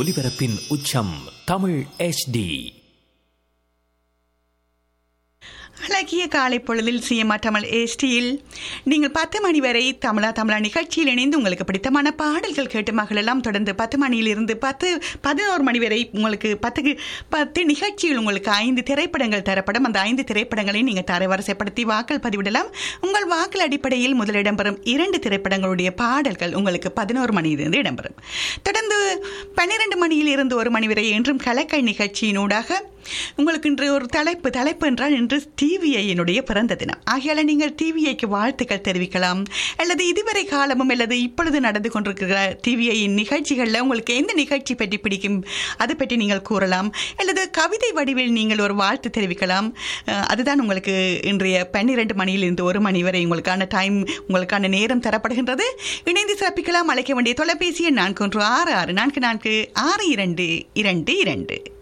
ஒலிபரப்பின் உச்சம் தமிழ் HD அழகிய காலை பொழுதில் சிஎம்ஆ தமிழ் ஏஸ்டியில் நீங்கள் பத்து மணி வரை தமிழா தமிழா நிகழ்ச்சியில் இணைந்து உங்களுக்கு பிடித்தமான பாடல்கள் கேட்டு மகளெல்லாம் தொடர்ந்து பத்து மணியிலிருந்து பத்து பதினோரு மணி வரை உங்களுக்கு பத்துக்கு பத்து நிகழ்ச்சியில் உங்களுக்கு ஐந்து திரைப்படங்கள் தரப்படும் அந்த ஐந்து திரைப்படங்களை நீங்கள் தரவரிசைப்படுத்தி வாக்கள் பதிவிடலாம் உங்கள் வாக்கள் அடிப்படையில் முதல் இடம்பெறும் இரண்டு திரைப்படங்களுடைய பாடல்கள் உங்களுக்கு பதினோரு மணியிலிருந்து இடம்பெறும் தொடர்ந்து பன்னிரண்டு மணியில் இருந்து ஒரு மணி வரை என்றும் கலக்கை நிகழ்ச்சியினூடாக உங்களுக்கு இன்று ஒரு தலைப்பு தலைப்பு என்றால் இன்று டிவிஐயினுடைய பிறந்த தினம் ஆகையால நீங்கள் டிவிஐக்கு வாழ்த்துக்கள் தெரிவிக்கலாம் அல்லது இதுவரை காலமும் அல்லது இப்பொழுது நடந்து கொண்டிருக்கிற டிவிஐயின் நிகழ்ச்சிகளில் உங்களுக்கு எந்த நிகழ்ச்சி பற்றி பிடிக்கும் அதை பற்றி நீங்கள் கூறலாம் அல்லது கவிதை வடிவில் நீங்கள் ஒரு வாழ்த்து தெரிவிக்கலாம் அஹ், அதுதான் உங்களுக்கு இன்றைய பன்னிரண்டு மணியிலிருந்து ஒரு மணி வரை உங்களுக்கான டைம் உங்களுக்கான நேரம் தரப்படுகின்றது இணைந்து சிறப்பிக்கலாம் அழைக்க வேண்டிய தொலைபேசி எண் நான்கு ஒன்று ஆறு ஆறு நான்கு நான்கு ஆறு இரண்டு இரண்டு இரண்டு